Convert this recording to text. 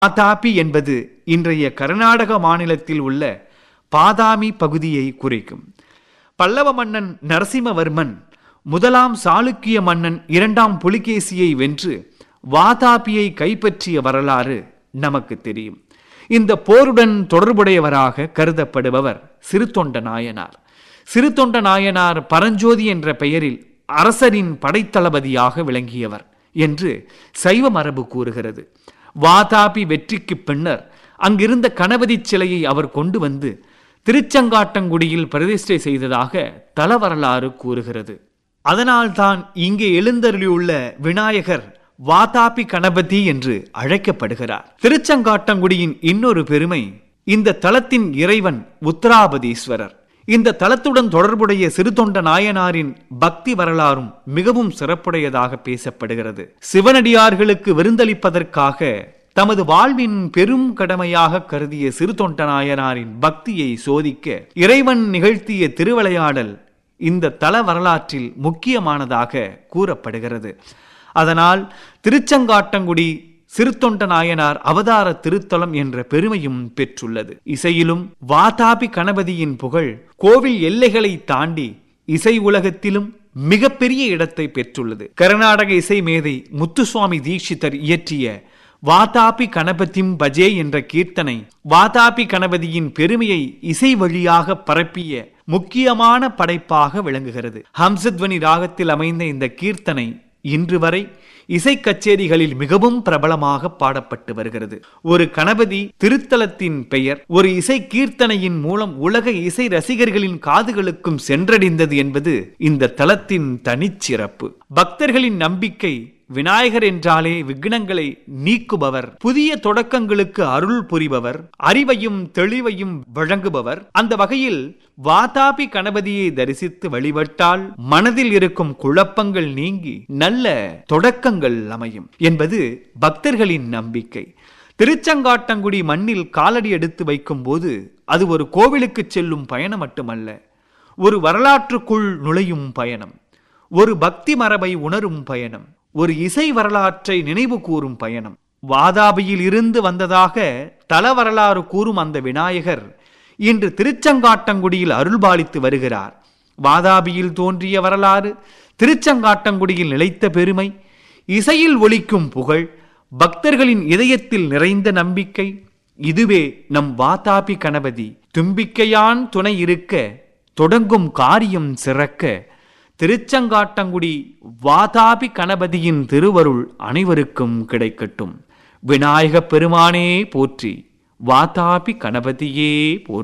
வாதாபி என்பது இன்றைய கர்நாடக மாநிலத்தில் உள்ள பாதாமி பகுதியை குறிக்கும் பல்லவ மன்னன் நரசிம்மவர்மன் முதலாம் சாளுக்கிய மன்னன் இரண்டாம் புலிகேசியை வென்று வாதாபியை கைப்பற்றிய வரலாறு நமக்கு தெரியும் இந்த போருடன் தொடர்புடையவராக கருதப்படுபவர் சிறுத்தொண்ட நாயனார் சிறுத்தொண்ட நாயனார் பரஞ்சோதி என்ற பெயரில் அரசரின் படைத்தளபதியாக விளங்கியவர் என்று சைவ மரபு கூறுகிறது வாதாபி வெற்றிக்கு பின்னர் அங்கிருந்த கணபதி சிலையை அவர் கொண்டு வந்து திருச்செங்காட்டங்குடியில் பிரதிஷ்டை செய்ததாக தல வரலாறு கூறுகிறது அதனால்தான் இங்கே எழுந்தருளியுள்ள விநாயகர் வாதாபி கணபதி என்று அழைக்கப்படுகிறார் திருச்செங்காட்டங்குடியின் இன்னொரு பெருமை இந்த தலத்தின் இறைவன் உத்தராபதீஸ்வரர் இந்த தலத்துடன் தொடர்புடைய சிறுதொண்ட நாயனாரின் பக்தி வரலாறும் மிகவும் சிறப்புடையதாக பேசப்படுகிறது சிவனடியார்களுக்கு விருந்தளிப்பதற்காக தமது வாழ்வின் பெரும் கடமையாக கருதிய சிறுதொண்ட நாயனாரின் பக்தியை சோதிக்க இறைவன் நிகழ்த்திய திருவிளையாடல் இந்த தல வரலாற்றில் முக்கியமானதாக கூறப்படுகிறது அதனால் திருச்செங்காட்டங்குடி சிறுத்தொண்ட நாயனார் அவதார திருத்தலம் என்ற பெருமையும் பெற்றுள்ளது இசையிலும் வாதாபி கணபதியின் புகழ் கோவில் எல்லைகளை தாண்டி இசை உலகத்திலும் மிகப்பெரிய இடத்தை பெற்றுள்ளது கர்நாடக இசை மேதை முத்துசுவாமி தீட்சிதர் இயற்றிய வாதாபி கணபதிம் பஜே என்ற கீர்த்தனை வாதாபி கணபதியின் பெருமையை இசை வழியாக பரப்பிய முக்கியமான படைப்பாக விளங்குகிறது ஹம்சத்வனி ராகத்தில் அமைந்த இந்த கீர்த்தனை இன்று வரை இசை கச்சேரிகளில் மிகவும் பிரபலமாக பாடப்பட்டு வருகிறது ஒரு கணபதி திருத்தலத்தின் பெயர் ஒரு இசை கீர்த்தனையின் மூலம் உலக இசை ரசிகர்களின் காதுகளுக்கும் சென்றடைந்தது என்பது இந்த தலத்தின் தனிச்சிறப்பு பக்தர்களின் நம்பிக்கை விநாயகர் என்றாலே விக்னங்களை நீக்குபவர் புதிய தொடக்கங்களுக்கு அருள் புரிபவர் அறிவையும் தெளிவையும் வழங்குபவர் அந்த வகையில் வாதாபி கணபதியை தரிசித்து வழிபட்டால் மனதில் இருக்கும் குழப்பங்கள் நீங்கி நல்ல தொடக்கங்கள் அமையும் என்பது பக்தர்களின் நம்பிக்கை திருச்செங்காட்டங்குடி மண்ணில் காலடி எடுத்து வைக்கும் போது அது ஒரு கோவிலுக்கு செல்லும் பயணம் மட்டுமல்ல ஒரு வரலாற்றுக்குள் நுழையும் பயணம் ஒரு பக்தி மரபை உணரும் பயணம் ஒரு இசை வரலாற்றை நினைவு கூறும் பயணம் வாதாபியில் இருந்து வந்ததாக தல வரலாறு கூறும் அந்த விநாயகர் இன்று திருச்செங்காட்டங்குடியில் அருள்பாலித்து வருகிறார் வாதாபியில் தோன்றிய வரலாறு திருச்செங்காட்டங்குடியில் நிலைத்த பெருமை இசையில் ஒலிக்கும் புகழ் பக்தர்களின் இதயத்தில் நிறைந்த நம்பிக்கை இதுவே நம் வாதாபி கணபதி தும்பிக்கையான் துணை இருக்க தொடங்கும் காரியம் சிறக்க திருச்செங்காட்டங்குடி வாதாபி கணபதியின் திருவருள் அனைவருக்கும் கிடைக்கட்டும் விநாயகப் பெருமானே போற்றி வாதாபி கணபதியே போற்றி